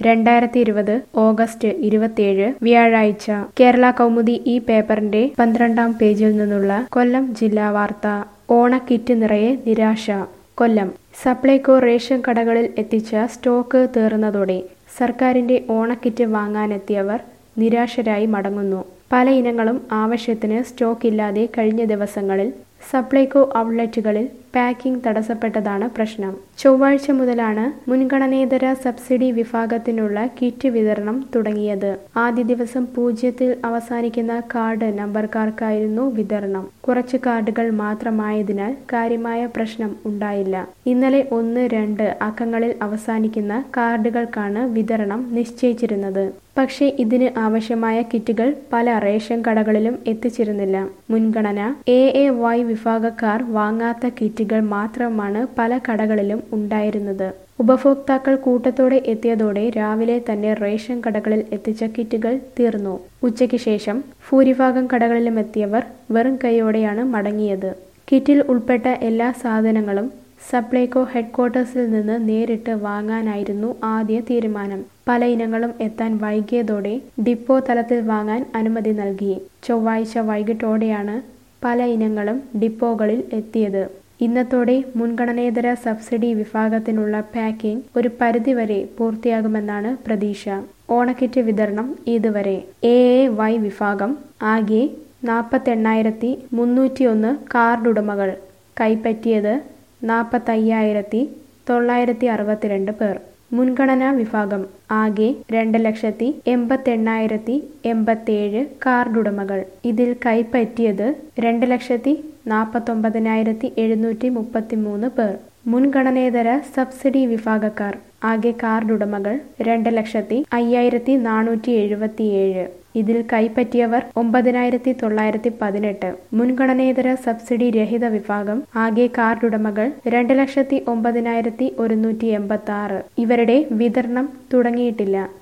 രണ്ടായിരത്തി ഇരുപത് ഓഗസ്റ്റ് ഇരുപത്തിയേഴ് വ്യാഴാഴ്ച കേരള കൗമുദി ഈ പേപ്പറിന്റെ പന്ത്രണ്ടാം പേജിൽ നിന്നുള്ള കൊല്ലം ജില്ലാ വാർത്ത ഓണക്കിറ്റ് നിറയെ നിരാശ കൊല്ലം സപ്ലൈകോ റേഷൻ കടകളിൽ എത്തിച്ച സ്റ്റോക്ക് തീർന്നതോടെ സർക്കാരിന്റെ ഓണക്കിറ്റ് വാങ്ങാനെത്തിയവർ നിരാശരായി മടങ്ങുന്നു പല ഇനങ്ങളും ആവശ്യത്തിന് സ്റ്റോക്ക് ഇല്ലാതെ കഴിഞ്ഞ ദിവസങ്ങളിൽ സപ്ലൈകോ ഔട്ട്ലെറ്റുകളിൽ പാക്കിംഗ് തടസ്സപ്പെട്ടതാണ് പ്രശ്നം ചൊവ്വാഴ്ച മുതലാണ് മുൻഗണനേതര സബ്സിഡി വിഭാഗത്തിനുള്ള കിറ്റ് വിതരണം തുടങ്ങിയത് ആദ്യ ദിവസം പൂജ്യത്തിൽ അവസാനിക്കുന്ന കാർഡ് നമ്പർക്കാർക്കായിരുന്നു വിതരണം കുറച്ച് കാർഡുകൾ മാത്രമായതിനാൽ കാര്യമായ പ്രശ്നം ഉണ്ടായില്ല ഇന്നലെ ഒന്ന് രണ്ട് അക്കങ്ങളിൽ അവസാനിക്കുന്ന കാർഡുകൾക്കാണ് വിതരണം നിശ്ചയിച്ചിരുന്നത് പക്ഷേ ഇതിന് ആവശ്യമായ കിറ്റുകൾ പല റേഷൻ കടകളിലും എത്തിച്ചിരുന്നില്ല മുൻഗണന എ എ വൈ വിഭാഗക്കാർ വാങ്ങാത്ത കിറ്റുകൾ മാത്രമാണ് പല കടകളിലും ഉണ്ടായിരുന്നത് ഉപഭോക്താക്കൾ കൂട്ടത്തോടെ എത്തിയതോടെ രാവിലെ തന്നെ റേഷൻ കടകളിൽ എത്തിച്ച കിറ്റുകൾ തീർന്നു ഉച്ചയ്ക്ക് ശേഷം ഭൂരിഭാഗം കടകളിലും എത്തിയവർ വെറും കൈയോടെയാണ് മടങ്ങിയത് കിറ്റിൽ ഉൾപ്പെട്ട എല്ലാ സാധനങ്ങളും സപ്ലൈകോ ഹെഡ്ക്വാർട്ടേഴ്സിൽ നിന്ന് നേരിട്ട് വാങ്ങാനായിരുന്നു ആദ്യ തീരുമാനം പല ഇനങ്ങളും എത്താൻ വൈകിയതോടെ ഡിപ്പോ തലത്തിൽ വാങ്ങാൻ അനുമതി നൽകി ചൊവ്വാഴ്ച വൈകിട്ടോടെയാണ് പല ഇനങ്ങളും ഡിപ്പോകളിൽ എത്തിയത് ഇന്നത്തോടെ മുൻഗണനേതര സബ്സിഡി വിഭാഗത്തിനുള്ള പാക്കിംഗ് ഒരു പരിധിവരെ പൂർത്തിയാകുമെന്നാണ് പ്രതീക്ഷ ഓണക്കിറ്റ് വിതരണം ഇതുവരെ എ എ വൈ വിഭാഗം ആകെ നാൽപ്പത്തെണ്ണായിരത്തി മുന്നൂറ്റിയൊന്ന് കാർഡുടമകൾ കൈപ്പറ്റിയത് നാൽപ്പത്തയ്യായിരത്തി തൊള്ളായിരത്തി അറുപത്തിരണ്ട് പേർ മുൻഗണനാ വിഭാഗം ആകെ രണ്ട് ലക്ഷത്തി എൺപത്തെണ്ണായിരത്തി എൺപത്തേഴ് കാർഡുടമകൾ ഇതിൽ കൈപ്പറ്റിയത് രണ്ട് ലക്ഷത്തി നാൽപ്പത്തൊമ്പതിനായിരത്തി എഴുന്നൂറ്റി മുപ്പത്തിമൂന്ന് പേർ മുൻഗണനേതര സബ്സിഡി വിഭാഗക്കാർ ആകെ കാർഡുടമകൾ രണ്ട് ലക്ഷത്തി അയ്യായിരത്തി നാനൂറ്റി എഴുപത്തിയേഴ് ഇതിൽ കൈപ്പറ്റിയവർ ഒമ്പതിനായിരത്തി തൊള്ളായിരത്തി പതിനെട്ട് മുൻഗണനേതര സബ്സിഡി രഹിത വിഭാഗം ആകെ കാർഡുടമകൾ രണ്ട് ലക്ഷത്തി ഒമ്പതിനായിരത്തി ഒരുന്നൂറ്റി എൺപത്തി ആറ് ഇവരുടെ വിതരണം തുടങ്ങിയിട്ടില്ല